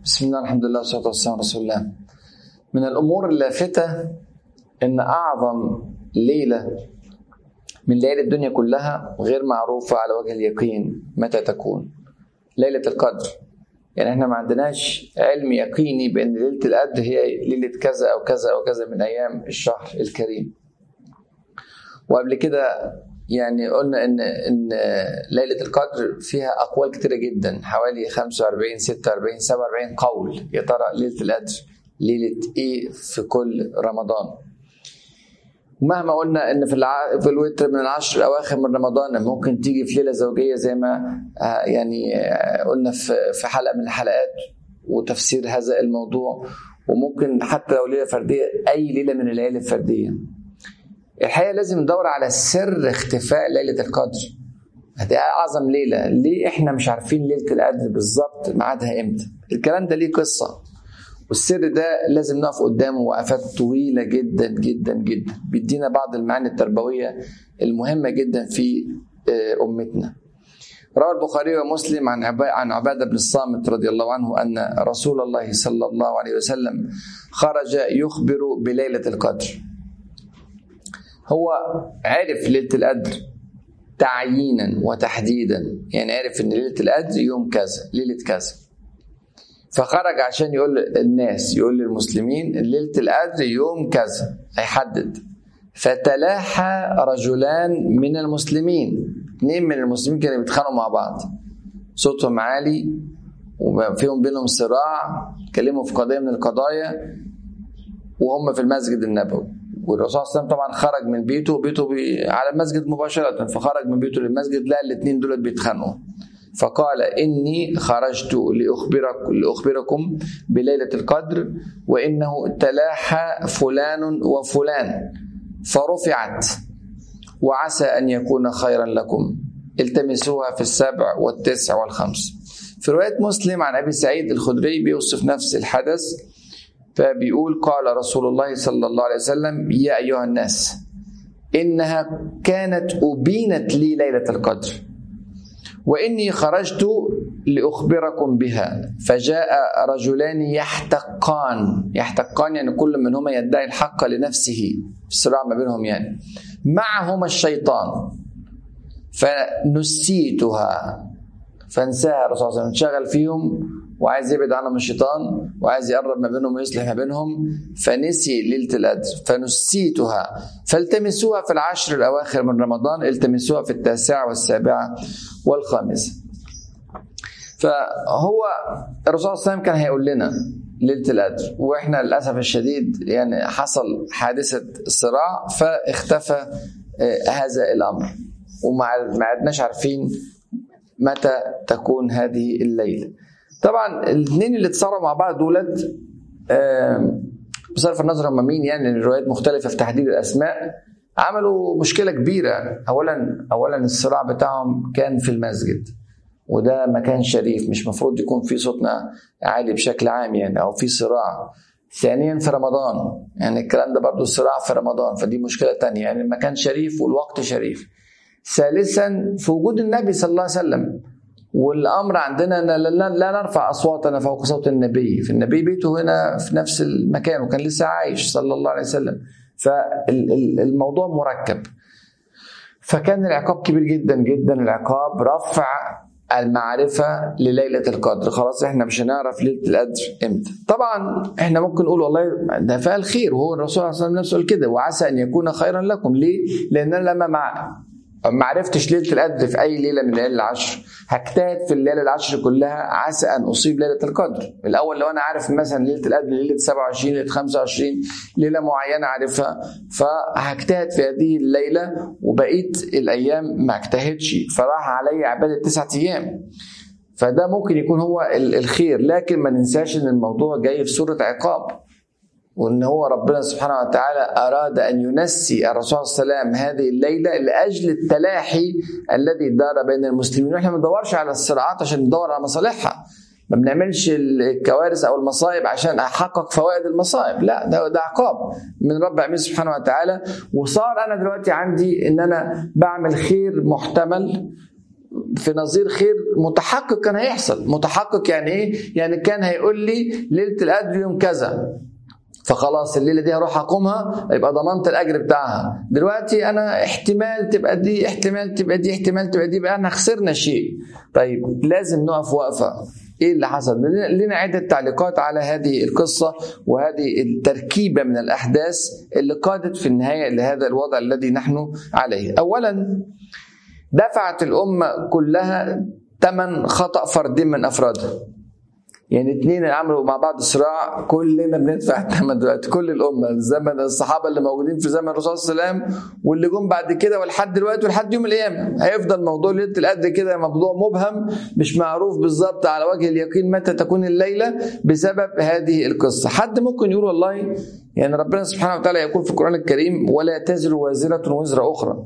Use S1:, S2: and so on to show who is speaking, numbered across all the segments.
S1: بسم الله الحمد لله والصلاة والسلام على رسول الله من الأمور اللافتة إن أعظم ليلة من ليالي الدنيا كلها غير معروفة على وجه اليقين متى تكون ليلة القدر يعني احنا ما عندناش علم يقيني بأن ليلة القدر هي ليلة كذا أو كذا أو كذا من أيام الشهر الكريم وقبل كده يعني قلنا ان ان ليله القدر فيها اقوال كتيره جدا حوالي 45 46 47 قول يا ترى ليله القدر ليله ايه في كل رمضان مهما قلنا ان في الع... في الوتر من العشر الاواخر من رمضان ممكن تيجي في ليله زوجيه زي ما يعني قلنا في في حلقه من الحلقات وتفسير هذا الموضوع وممكن حتى لو ليله فرديه اي ليله من الليالي الفرديه الحقيقه لازم ندور على سر اختفاء ليله القدر هذه اعظم ليله ليه احنا مش عارفين ليله القدر بالظبط ميعادها امتى الكلام ده ليه قصه والسر ده لازم نقف قدامه وقفات طويله جدا جدا جدا بيدينا بعض المعاني التربويه المهمه جدا في امتنا روى البخاري ومسلم عن عن عباده بن الصامت رضي الله عنه ان رسول الله صلى الله عليه وسلم خرج يخبر بليله القدر هو عرف ليله القدر تعيينا وتحديدا يعني عرف ان ليله القدر يوم كذا ليله كذا فخرج عشان يقول للناس يقول للمسلمين ليله القدر يوم كذا هيحدد فتلاحى رجلان من المسلمين اثنين من المسلمين كانوا بيتخانقوا مع بعض صوتهم عالي وفيهم بينهم صراع اتكلموا في قضيه من القضايا وهم في المسجد النبوي والرسول صلى الله عليه وسلم طبعا خرج من بيته بيته بي على المسجد مباشرة فخرج من بيته للمسجد لقى الاثنين دول بيتخانقوا فقال إني خرجت لأخبرك لأخبركم بليلة القدر وإنه تلاحى فلان وفلان فرفعت وعسى أن يكون خيرا لكم التمسوها في السبع والتسع والخمس في رواية مسلم عن أبي سعيد الخدري بيوصف نفس الحدث فبيقول قال رسول الله صلى الله عليه وسلم يا أيها الناس إنها كانت أبينت لي ليلة القدر وإني خرجت لأخبركم بها فجاء رجلان يحتقان يحتقان يعني كل منهما يدعي الحق لنفسه الصراع ما بينهم يعني معهما الشيطان فنسيتها فانساها الرسول صلى الله عليه وسلم انشغل فيهم وعايز يبعد عنهم الشيطان وعايز يقرب ما بينهم ويصلح ما بينهم فنسي ليله القدر فنسيتها فالتمسوها في العشر الاواخر من رمضان التمسوها في التاسعه والسابعه والخامسه فهو الرسول صلى الله عليه وسلم كان هيقول لنا ليله القدر واحنا للاسف الشديد يعني حصل حادثه الصراع فاختفى هذا الامر وما عدناش عارفين متى تكون هذه الليله طبعا الاثنين اللي اتصارعوا مع بعض دولت بصرف النظر هم مين يعني الروايات مختلفه في تحديد الاسماء عملوا مشكله كبيره اولا اولا الصراع بتاعهم كان في المسجد وده مكان شريف مش مفروض يكون في صوتنا عالي بشكل عام يعني او في صراع ثانيا في رمضان يعني الكلام ده برضو صراع في رمضان فدي مشكله تانية يعني المكان شريف والوقت شريف ثالثا في وجود النبي صلى الله عليه وسلم والامر عندنا لا نرفع اصواتنا فوق صوت النبي في النبي بيته هنا في نفس المكان وكان لسه عايش صلى الله عليه وسلم فالموضوع مركب فكان العقاب كبير جدا جدا العقاب رفع المعرفة لليلة القدر خلاص احنا مش هنعرف ليلة القدر امتى طبعا احنا ممكن نقول والله ده فيها الخير وهو الرسول صلى الله عليه وسلم نفسه قال كده وعسى ان يكون خيرا لكم ليه؟ لان انا لما مع ما عرفتش ليله القدر في اي ليله من الليالي العشر هجتهد في الليالي العشر كلها عسى ان اصيب ليله القدر الاول لو انا عارف مثلا ليله القدر ليله 27 ليله 25 ليله معينه عارفها فهجتهد في هذه الليله وبقيت الايام ما اجتهدش فراح علي عباده تسعة ايام فده ممكن يكون هو الخير لكن ما ننساش ان الموضوع جاي في صوره عقاب وان هو ربنا سبحانه وتعالى اراد ان ينسي الرسول صلى الله عليه وسلم هذه الليله لاجل التلاحي الذي دار بين المسلمين واحنا ما بندورش على الصراعات عشان ندور على مصالحها ما بنعملش الكوارث او المصائب عشان احقق فوائد المصائب لا ده ده عقاب من رب العالمين سبحانه وتعالى وصار انا دلوقتي عندي ان انا بعمل خير محتمل في نظير خير متحقق كان هيحصل متحقق يعني ايه يعني كان هيقول لي ليله القدر يوم كذا فخلاص الليله دي هروح اقومها يبقى ضمنت الاجر بتاعها دلوقتي انا احتمال تبقى دي احتمال تبقى دي احتمال تبقى دي بقى احنا خسرنا شيء طيب لازم نقف وقفه ايه اللي حصل لنا عده تعليقات على هذه القصه وهذه التركيبه من الاحداث اللي قادت في النهايه لهذا الوضع الذي نحن عليه اولا دفعت الامه كلها ثمن خطا فرد من افرادها يعني اثنين عملوا مع بعض صراع كلنا بندفع الثمن دلوقتي كل الامه زمن الصحابه اللي موجودين في زمن الرسول صلى الله عليه وسلم واللي جم بعد كده ولحد دلوقتي ولحد يوم القيامه هيفضل موضوع ليله القدر كده موضوع مبهم مش معروف بالظبط على وجه اليقين متى تكون الليله بسبب هذه القصه حد ممكن يقول والله يعني ربنا سبحانه وتعالى يقول في القران الكريم ولا تزر وازره وزر اخرى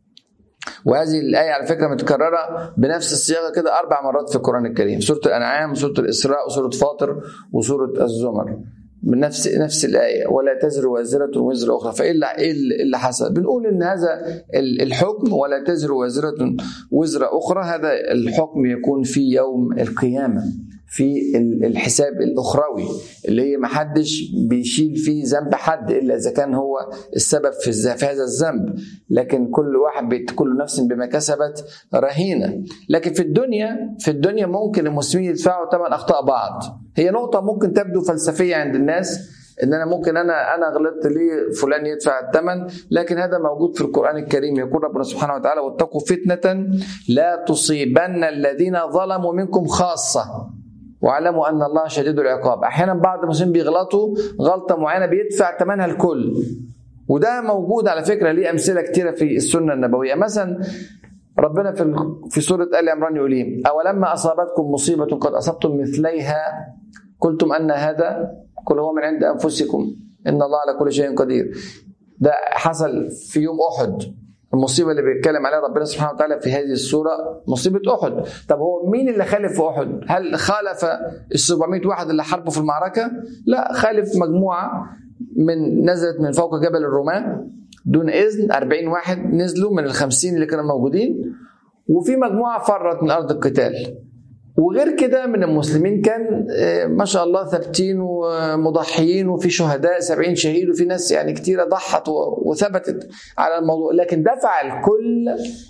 S1: وهذه الآية على فكرة متكررة بنفس الصياغة كده أربع مرات في القرآن الكريم سورة الأنعام وسورة الإسراء وسورة فاطر وسورة الزمر من نفس نفس الآية ولا تزر وازرة وزر أخرى فإيه اللي, إيه اللي حصل؟ بنقول إن هذا الحكم ولا تزر وازرة وزر أخرى هذا الحكم يكون في يوم القيامة في الحساب الاخروي اللي هي ما حدش بيشيل فيه ذنب حد الا اذا كان هو السبب في, في هذا الذنب لكن كل واحد بيت كل نفس بما كسبت رهينه لكن في الدنيا في الدنيا ممكن المسلمين يدفعوا ثمن اخطاء بعض هي نقطه ممكن تبدو فلسفيه عند الناس ان انا ممكن انا انا غلطت ليه فلان يدفع الثمن لكن هذا موجود في القران الكريم يقول ربنا سبحانه وتعالى واتقوا فتنه لا تصيبن الذين ظلموا منكم خاصه واعلموا ان الله شديد العقاب احيانا بعض المسلمين بيغلطوا غلطه معينه بيدفع ثمنها الكل وده موجود على فكره ليه امثله كثيره في السنه النبويه مثلا ربنا في في سوره ال عمران يقول ايه اولما اصابتكم مصيبه قد اصبتم مثليها قلتم ان هذا كل هو من عند انفسكم ان الله على كل شيء قدير ده حصل في يوم احد المصيبه اللي بيتكلم عليها ربنا سبحانه وتعالى في هذه السوره مصيبه احد طب هو مين اللي خالف في احد هل خالف ال 700 واحد اللي حاربوا في المعركه لا خالف مجموعه من نزلت من فوق جبل الرماه دون اذن 40 واحد نزلوا من ال 50 اللي كانوا موجودين وفي مجموعه فرت من ارض القتال وغير كده من المسلمين كان ما شاء الله ثابتين ومضحيين وفي شهداء سبعين شهيد وفي ناس يعني كتيرة ضحت وثبتت على الموضوع لكن دفع الكل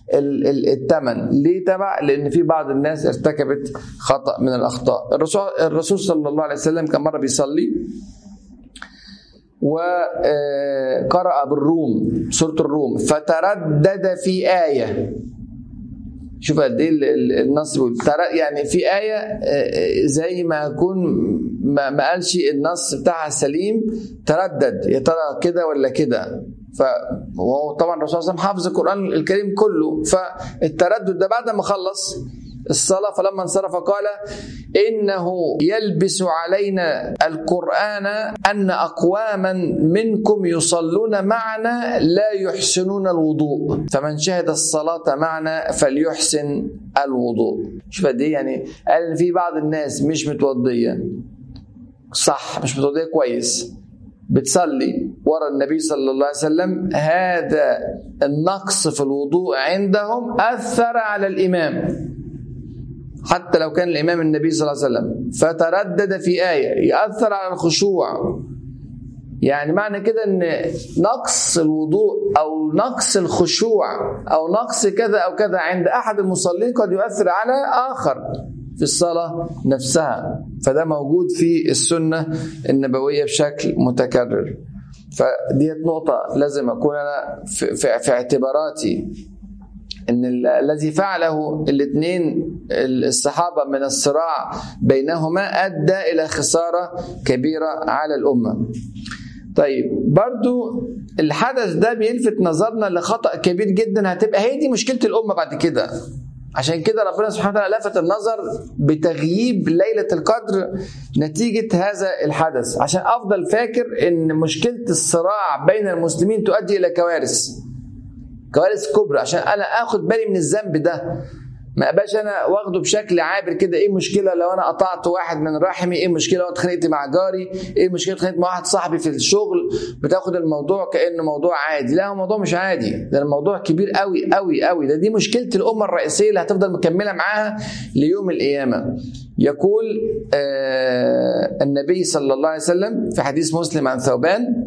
S1: الثمن ليه تبع لأن في بعض الناس ارتكبت خطأ من الأخطاء الرسول, الرسول صلى الله عليه وسلم كان مرة بيصلي وقرأ بالروم سورة الروم فتردد في آية شوف قد ايه النص بيقول يعني في آية زي ما يكون ما قالش النص بتاعها سليم تردد يا ترى كده ولا كده فهو طبعا الرسول صلى الله عليه وسلم حافظ القرآن الكريم كله فالتردد ده بعد ما خلص الصلاة فلما انصرف قال إنه يلبس علينا القرآن أن أقواما منكم يصلون معنا لا يحسنون الوضوء فمن شهد الصلاة معنا فليحسن الوضوء شوف دي يعني قال إن في بعض الناس مش متوضية صح مش متوضية كويس بتصلي ورا النبي صلى الله عليه وسلم هذا النقص في الوضوء عندهم أثر على الإمام حتى لو كان الإمام النبي صلى الله عليه وسلم فتردد في آية يأثر على الخشوع يعني معنى كده ان نقص الوضوء او نقص الخشوع او نقص كذا او كذا عند احد المصلين قد يؤثر على اخر في الصلاه نفسها فده موجود في السنه النبويه بشكل متكرر فديت نقطه لازم اكون انا في, في, في اعتباراتي ان الذي فعله الاثنين الصحابه من الصراع بينهما ادى الى خساره كبيره على الامه. طيب برضو الحدث ده بيلفت نظرنا لخطا كبير جدا هتبقى هي دي مشكله الامه بعد كده. عشان كده ربنا سبحانه وتعالى لفت النظر بتغييب ليله القدر نتيجه هذا الحدث عشان افضل فاكر ان مشكله الصراع بين المسلمين تؤدي الى كوارث. كوارث كبرى عشان انا اخد بالي من الذنب ده ما ابقاش انا واخده بشكل عابر كده ايه المشكله لو انا قطعت واحد من رحمي ايه المشكله لو اتخانقت مع جاري ايه المشكله اتخانقت مع واحد صاحبي في الشغل بتاخد الموضوع كانه موضوع عادي لا هو موضوع مش عادي ده الموضوع كبير قوي قوي قوي ده دي مشكله الامه الرئيسيه اللي هتفضل مكمله معاها ليوم القيامه يقول آه النبي صلى الله عليه وسلم في حديث مسلم عن ثوبان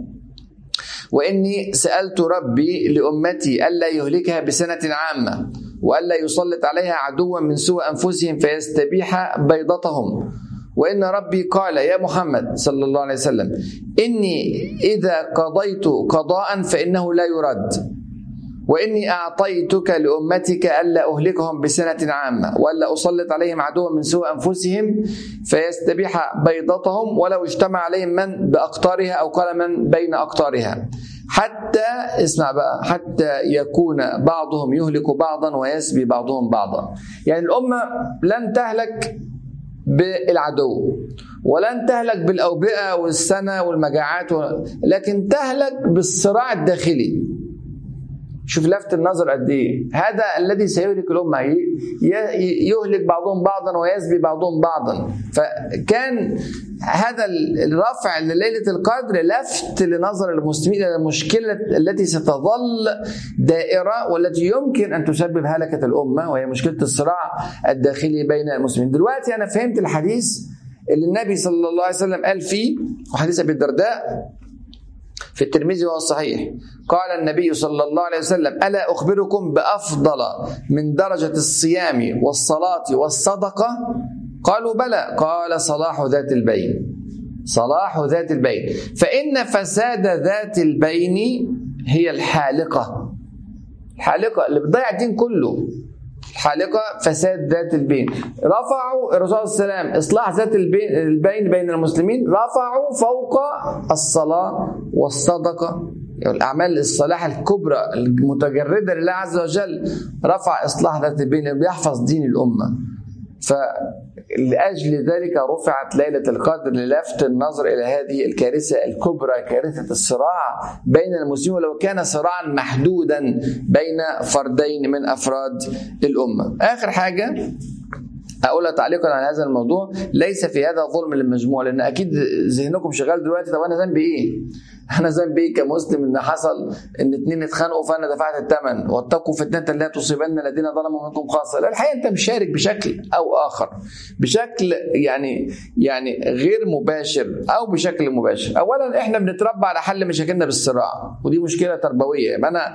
S1: واني سالت ربي لامتي الا يهلكها بسنه عامه والا يسلط عليها عدوا من سوء انفسهم فيستبيح بيضتهم وان ربي قال يا محمد صلى الله عليه وسلم اني اذا قضيت قضاء فانه لا يرد واني اعطيتك لامتك الا اهلكهم بسنه عامه والا اسلط عليهم عدوا من سوء انفسهم فيستبيح بيضتهم ولو اجتمع عليهم من باقطارها او قال من بين اقطارها حتى اسمع بقى حتى يكون بعضهم يهلك بعضا ويسبي بعضهم بعضا يعني الامه لن تهلك بالعدو ولن تهلك بالاوبئه والسنه والمجاعات لكن تهلك بالصراع الداخلي شوف لفت النظر قد ايه هذا الذي سيهلك الامه يهلك بعضهم بعضا ويسبي بعضهم بعضا فكان هذا الرفع لليله القدر لفت لنظر المسلمين الى المشكله التي ستظل دائره والتي يمكن ان تسبب هلكه الامه وهي مشكله الصراع الداخلي بين المسلمين دلوقتي انا فهمت الحديث اللي النبي صلى الله عليه وسلم قال فيه وحديث ابي الدرداء في الترمذي وهو الصحيح قال النبي صلى الله عليه وسلم ألا أخبركم بأفضل من درجة الصيام والصلاة والصدقة قالوا بلى قال صلاح ذات البين صلاح ذات البين فإن فساد ذات البين هي الحالقة الحالقة اللي بتضيع الدين كله الحالقة فساد ذات البين رفعوا الرسول صلى الله عليه وسلم إصلاح ذات البين بين المسلمين رفعوا فوق الصلاة والصدقة يعني الأعمال الصلاح الكبرى المتجردة لله عز وجل رفع إصلاح ذات البين بيحفظ دين الأمة فلأجل ذلك رفعت ليلة القدر للفت النظر إلى هذه الكارثة الكبرى كارثة الصراع بين المسلمين ولو كان صراعا محدودا بين فردين من أفراد الأمة آخر حاجة اقولها تعليقا على هذا الموضوع ليس في هذا ظلم للمجموع لان اكيد ذهنكم شغال دلوقتي طب انا ذنبي ايه؟ انا ذنبي ايه كمسلم ان حصل ان اتنين اتخانقوا فانا دفعت الثمن واتقوا فتنه لا تصيبن الذين ظلموا منكم خاصه لا الحقيقه انت مشارك بشكل او اخر بشكل يعني يعني غير مباشر او بشكل مباشر اولا احنا بنتربى على حل مشاكلنا بالصراع ودي مشكله تربويه يبقى انا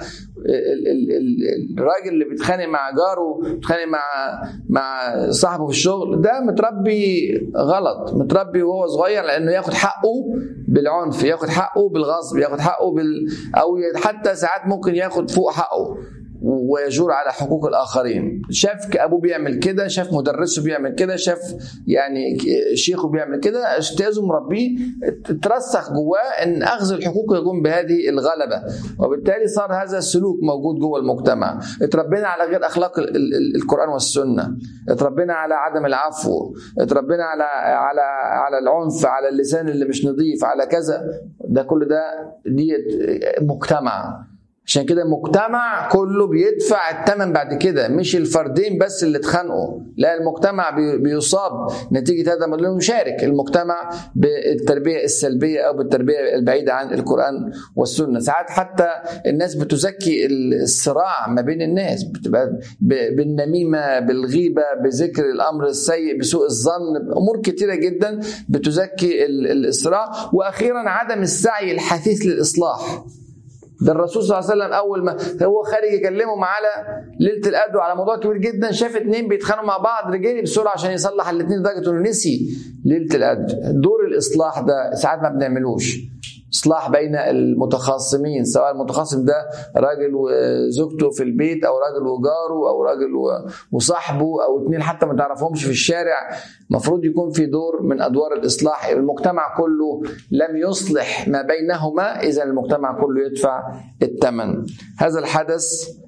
S1: الراجل اللي بيتخانق مع جاره بيتخانق مع مع صاحبه في الشغل ده متربي غلط متربي وهو صغير لانه ياخد حقه بالعنف ياخد حقه بالغصب ياخد حقه بال او حتى ساعات ممكن ياخد فوق حقه ويجور على حقوق الاخرين شاف ابوه بيعمل كده شاف مدرسه بيعمل كده شاف يعني شيخه بيعمل كده اجتازه مربيه ترسخ جواه ان اخذ الحقوق يقوم بهذه الغلبه وبالتالي صار هذا السلوك موجود جوه المجتمع اتربينا على غير اخلاق القران والسنه اتربينا على عدم العفو اتربينا على على على العنف على اللسان اللي مش نظيف على كذا ده كل ده دي مجتمع عشان كده المجتمع كله بيدفع الثمن بعد كده مش الفردين بس اللي اتخانقوا لا المجتمع بيصاب نتيجه هذا لانه يشارك المجتمع بالتربيه السلبيه او بالتربيه البعيده عن القران والسنه ساعات حتى الناس بتزكي الصراع ما بين الناس بتبقى بالنميمه بالغيبه بذكر الامر السيء بسوء الظن امور كثيره جدا بتزكي الصراع واخيرا عدم السعي الحثيث للاصلاح ده الرسول صلى الله عليه وسلم اول ما هو خارج يكلمهم على ليله القدر وعلى موضوع كبير جدا شاف اتنين بيتخانقوا مع بعض رجالي بسرعه عشان يصلح الاثنين لدرجه انه نسي ليله القدر دور الاصلاح ده ساعات ما بنعملوش اصلاح بين المتخاصمين سواء المتخاصم ده راجل وزوجته في البيت او راجل وجاره او راجل وصاحبه او اتنين حتى ما تعرفهمش في الشارع المفروض يكون في دور من ادوار الاصلاح المجتمع كله لم يصلح ما بينهما اذا المجتمع كله يدفع الثمن هذا الحدث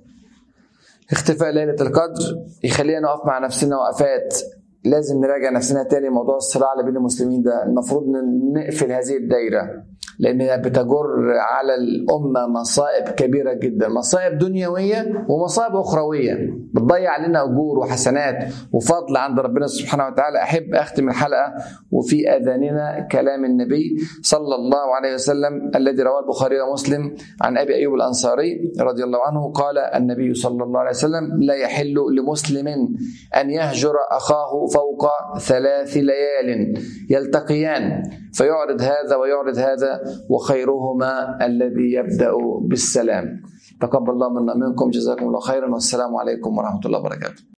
S1: اختفاء ليله القدر يخلينا نقف مع نفسنا وقفات لازم نراجع نفسنا تاني موضوع الصراع اللي بين المسلمين ده المفروض نقفل هذه الدايره لأنها بتجر على الأمة مصائب كبيرة جدا مصائب دنيوية ومصائب أخروية بتضيع علينا أجور وحسنات وفضل عند ربنا سبحانه وتعالى أحب أختم الحلقة وفي أذاننا كلام النبي صلى الله عليه وسلم الذي رواه البخاري ومسلم عن أبي أيوب الأنصاري رضي الله عنه قال النبي صلى الله عليه وسلم لا يحل لمسلم أن يهجر أخاه فوق ثلاث ليال يلتقيان فيعرض هذا ويعرض هذا وخيرهما الذي يبدأ بالسلام تقبل الله منا منكم جزاكم الله خيرا والسلام عليكم ورحمة الله وبركاته